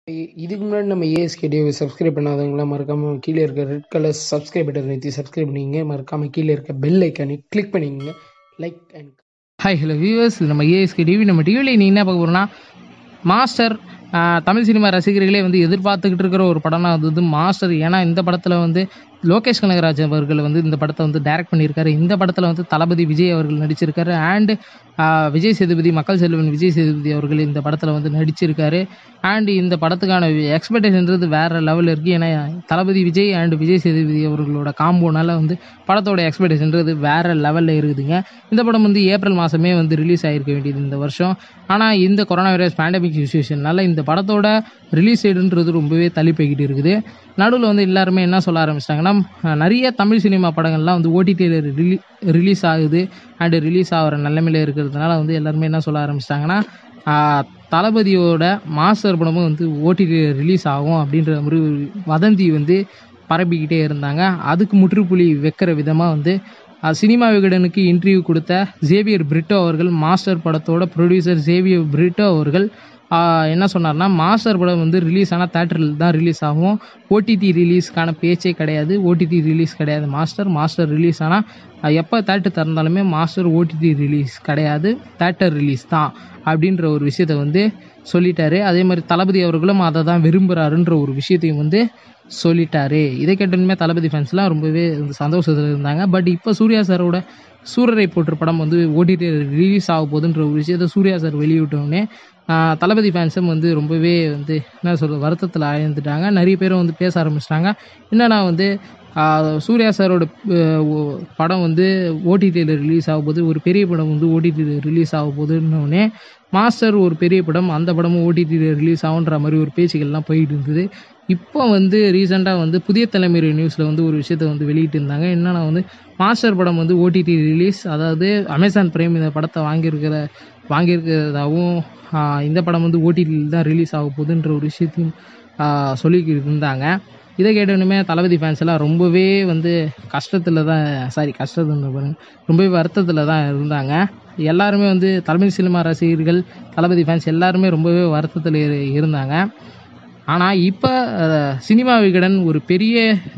இ- இதுக்கு முன்னாடி நம்ம ஏஎஸ்கே டிவி சப்ஸ்கிரைப் பண்ணாதவங்களாம் மறக்காம கீழே இருக்க ரெட் கலர் சப்ஸ்கிரைப் பட்டன் நிறுத்தி சப்ஸ்கிரைப் பண்ணிங்க மறக்காம கீழே இருக்க பெல் ஐக்கானை கிளிக் பண்ணிக்கங்க like and hi hello viewers நம்ம ஏஎஸ்கே டிவி நம்ம டிவியில் நீங்கள் என்ன பார்க்க போகிறோம்னா மாஸ்டர் ஆஹ், தமிழ் சினிமா ரசிகர்களே வந்து எதிர்பார்த்துக்கிட்டு இருக்கிற ஒரு படம்னா அது வந்து மாஸ்டர் ஏன்னா இந்த படத்தில் வந்து லோகேஷ் கனகராஜ் அவர்கள் வந்து இந்த படத்தை வந்து டைரக்ட் பண்ணியிருக்காரு இந்த படத்தில் வந்து தளபதி விஜய் அவர்கள் நடிச்சிருக்காரு அண்டு விஜய் சேதுபதி மக்கள் செல்வன் விஜய் சேதுபதி அவர்கள் இந்த படத்தில் வந்து நடிச்சிருக்காரு அண்ட் இந்த படத்துக்கான எக்ஸ்பெக்டேஷன்றது வேறு லெவலில் இருக்குது ஏன்னா தளபதி விஜய் அண்ட் விஜய் சேதுபதி அவர்களோட காம்போனால வந்து படத்தோட எக்ஸ்பெக்டேஷன்றது வேறு லெவலில் இருக்குதுங்க இந்த படம் வந்து ஏப்ரல் மாதமே வந்து ரிலீஸ் ஆகிருக்க வேண்டியது இந்த வருஷம் ஆனால் இந்த கொரோனா வைரஸ் பேண்டமிக் சுச்சுவேஷனால இந்த படத்தோட ரிலீஸ் டேட்டுன்றது ரொம்பவே தள்ளி போய்கிட்டு இருக்குது நடுவில் வந்து எல்லாருமே என்ன சொல்ல ஆரம்பிச்சிட்டாங்கன்னா அஹ், நிறைய தமிழ் சினிமா படங்கள்லாம் வந்து ஓடிடியில் ரிலீ ரிலீஸ் ஆகுது அண்டு ரிலீஸ் ஆகிற நிலைமையில இருக்கிறதுனால வந்து எல்லாருமே என்ன சொல்ல ஆரம்பிச்சிட்டாங்கன்னா ஆஹ், தளபதியோட மாஸ்டர் படமும் வந்து ஓடிடியில் ரிலீஸ் ஆகும் அப்படின்ற ஒரு வதந்தி வந்து பரப்பிக்கிட்டே இருந்தாங்க அதுக்கு முற்றுப்புள்ளி வைக்கிற விதமாக வந்து அஹ், சினிமா விகடனுக்கு இன்டர்வியூ கொடுத்த ஜேவியர் பிரிட்டோ அவர்கள் மாஸ்டர் படத்தோட ப்ரொடியூசர் ஜேவியர் பிரிட்டோ அவர்கள் ஆஹ், என்ன சொன்னார்னா மாஸ்டர் படம் வந்து ரிலீஸ் ஆனால் தேட்டரில் தான் ரிலீஸ் ஆகும் ஓடிடி ரிலீஸ்க்கான பேச்சே கிடையாது ஓடிடி ரிலீஸ் கிடையாது மாஸ்டர் மாஸ்டர் ரிலீஸ் ஆனால் எப்போ தேட்டர் திறந்தாலுமே மாஸ்டர் ஓடிடி ரிலீஸ் கிடையாது தேட்டர் ரிலீஸ் தான் அப்படின்ற ஒரு விஷயத்த வந்து சொல்லிட்டாரு அதே மாதிரி தளபதி அவர்களும் அதை தான் விரும்புகிறாருன்ற ஒரு விஷயத்தையும் வந்து சொல்லிட்டாரு இதை கேட்டனுமே தளபதி ஃபேன்ஸ்லாம் ரொம்பவே வந்து சந்தோஷத்தில் இருந்தாங்க பட் இப்போ சூர்யா சாரோட சூரரை போற்று படம் வந்து ஓடிடி ரிலீஸ் ஆக போகுதுன்ற ஒரு விஷயத்த சூர்யா சார் வெளியிட்டோடனே ஆஹ், தளபதி ஃபேன்ஸும் வந்து ரொம்பவே வந்து என்ன சொல்றது வருத்தத்தில் ஆழ்ந்துட்டாங்க நிறைய பேரும் வந்து பேச ஆரம்பிச்சிட்டாங்க என்னன்னா வந்து ஆஹ், சூர்யா சாரோட அஹ், ஓ- படம் வந்து ஓடிடியில் ரிலீஸ் ஆக போகுது ஒரு பெரிய படம் வந்து ஓடிடியில் ரிலீஸ் ஆக போகுதுன்னொடனே மாஸ்டர் ஒரு பெரிய படம் அந்த படமும் ஓடிடியில் ரிலீஸ் ஆகுன்ற மாதிரி ஒரு பேச்சுக்கள்லாம் போயிட்டு இருந்தது இப்போ வந்து ரீசெண்டாக வந்து புதிய தலைமுறை நியூஸில் வந்து ஒரு விஷயத்த வந்து வெளியிட்டு இருந்தாங்க என்னன்னா வந்து மாஸ்டர் படம் வந்து ஓடிடி ரிலீஸ் அதாவது அமேசான் பிரைம் இந்த படத்தை வாங்கியிருக்கிற வாங்கியிருக்கிறதாவும் ஆஹ், இந்த படம் வந்து ஓடிடியில் தான் ரிலீஸ் ஆக போகுதுன்ற ஒரு விஷயத்தையும் ஆஹ், சொல்லிக்கிட்டு இருந்தாங்க இதை கேட்டோன்னுமே தளபதி ஃபேன்ஸ் எல்லாம் ரொம்பவே வந்து கஷ்டத்தில் தான் சாரி கஷ்டத்தில் பாருங்க ரொம்பவே வருத்தத்தில் தான் இருந்தாங்க எல்லாருமே வந்து தமிழ் சினிமா ரசிகர்கள் தளபதி ஃபேன்ஸ் எல்லாருமே ரொம்பவே வருத்தத்தில் இரு- இருந்தாங்க ஆனால் இப்போ சினிமா விகடன் ஒரு பெரிய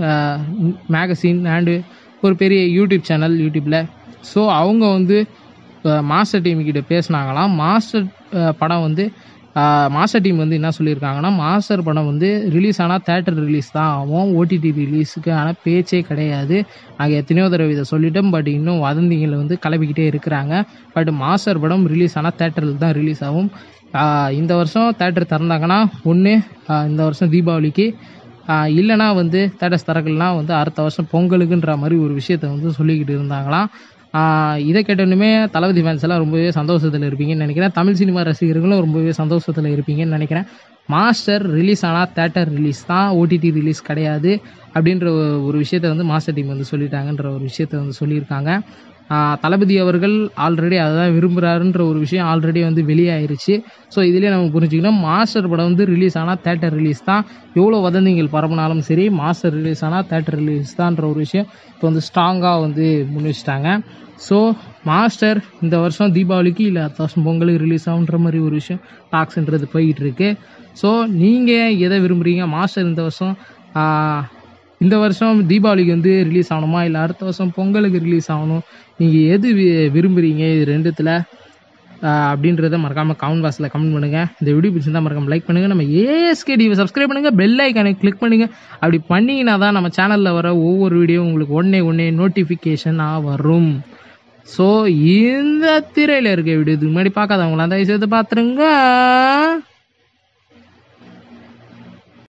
மேகசின் அண்டு ஒரு பெரிய யூடியூப் சேனல் யூடியூப்பில் ஸோ அவங்க வந்து அஹ், மாஸ்டர் டீம் கிட்ட பேசினாங்களாம் மாஸ்டர் அஹ், படம் வந்து அஹ், மாஸ்டர் டீம் வந்து என்ன சொல்லியிருக்காங்கன்னா மாஸ்டர் படம் வந்து ரிலீஸ் ஆனால் தேட்டர் ரிலீஸ் தான் ஆகும் ஓடிடி ரிலீஸுக்கு ஆனால் பேச்சே கிடையாது நாங்கள் எத்தனையோ தடவை இதை சொல்லிட்டோம் பட் இன்னும் வதந்திகளை வந்து கிளப்பிக்கிட்டே இருக்கிறாங்க பட் மாஸ்டர் படம் ரிலீஸ் ஆனால் தேட்டரில் தான் ரிலீஸ் ஆகும் ஆஹ் இந்த வருஷம் தேட்டர் திறந்தாங்கன்னா ஒன்று இந்த வருஷம் தீபாவளிக்கு ஆஹ் இல்லைனா வந்து தேட்டர்ஸ் திறக்கலனா வந்து அடுத்த வருஷம் பொங்கலுக்குன்ற மாதிரி ஒரு விஷயத்த வந்து சொல்லிக்கிட்டு இருந்தாங்களாம் ஆஹ் இதை கேட்டோன்னுமே தளபதி ஃபேன்ஸ் எல்லாம் ரொம்பவே சந்தோஷத்தில் இருப்பீங்கன்னு நினைக்கிறேன் தமிழ் சினிமா ரசிகர்களும் ரொம்பவே சந்தோஷத்தில் இருப்பீங்கன்னு நினைக்கிறேன் மாஸ்டர் ரிலீஸ் ஆனால் தேட்டர் ரிலீஸ் தான் ஓடிடி ரிலீஸ் கிடையாது அப்படின்ற ஒரு- ஒரு விஷயத்த வந்து மாஸ்டர் டீம் வந்து சொல்லிட்டாங்கன்ற ஒரு விஷயத்த வந்து சொல்லியிருக்காங்க ஆஹ் தளபதி அவர்கள் ஆல்ரெடி அதை தான் விரும்புகிறாருன்ற ஒரு விஷயம் ஆல்ரெடி வந்து வெளியாயிருச்சு ஸோ இதுலேயே நம்ம புரிஞ்சுக்கணும் மாஸ்டர் படம் வந்து ரிலீஸ் ஆனால் தேட்டர் ரிலீஸ் தான் எவ்வளோ வதந்திகள் பரப்புனாலும் சரி மாஸ்டர் ரிலீஸ் ஆனால் தேட்டர் ரிலீஸ் தான்ன்ற ஒரு விஷயம் இப்போ வந்து ஸ்ட்ராங்காக வந்து முன் வச்சிட்டாங்க ஸோ மாஸ்டர் இந்த வருஷம் தீபாவளிக்கு இல்லை அடுத்த வருஷம் பொங்கலுக்கு ரிலீஸ் ஆகுன்ற மாதிரி ஒரு விஷயம் டாக்ஸ்ன்றது போயிட்டு இருக்கு ஸோ நீங்கள் எதை விரும்புகிறீங்க மாஸ்டர் இந்த வருஷம் ஆஹ், இந்த வருஷம் தீபாவளிக்கு வந்து ரிலீஸ் ஆகணுமா இல்லை அடுத்த வருஷம் பொங்கலுக்கு ரிலீஸ் ஆகணும் நீங்கள் எது வி- விரும்புகிறீங்க இது ரெண்டுத்தில் அப்படின்றத மறக்காமல் கமெண்ட் பாக்ஸில் கமெண்ட் பண்ணுங்கள் இந்த வீடியோ பிடிச்சிருந்தா மறக்காம லைக் பண்ணுங்கள் நம்ம ஏஎஸ்கே டிவி சப்ஸ்கிரைப் பண்ணுங்கள் பெல் ஐக்கானை கிளிக் பண்ணுங்கள் அப்படி பண்ணிங்கன்னா தான் நம்ம சேனலில் வர ஒவ்வொரு வீடியோ உங்களுக்கு உடனே உடனே நோட்டிஃபிகேஷனாக வரும் ஸோ இந்த திரையில் இருக்க வீடியோ இதுக்கு முன்னாடி பார்க்காதவங்களாம் தயவு செய்து பார்த்துருங்க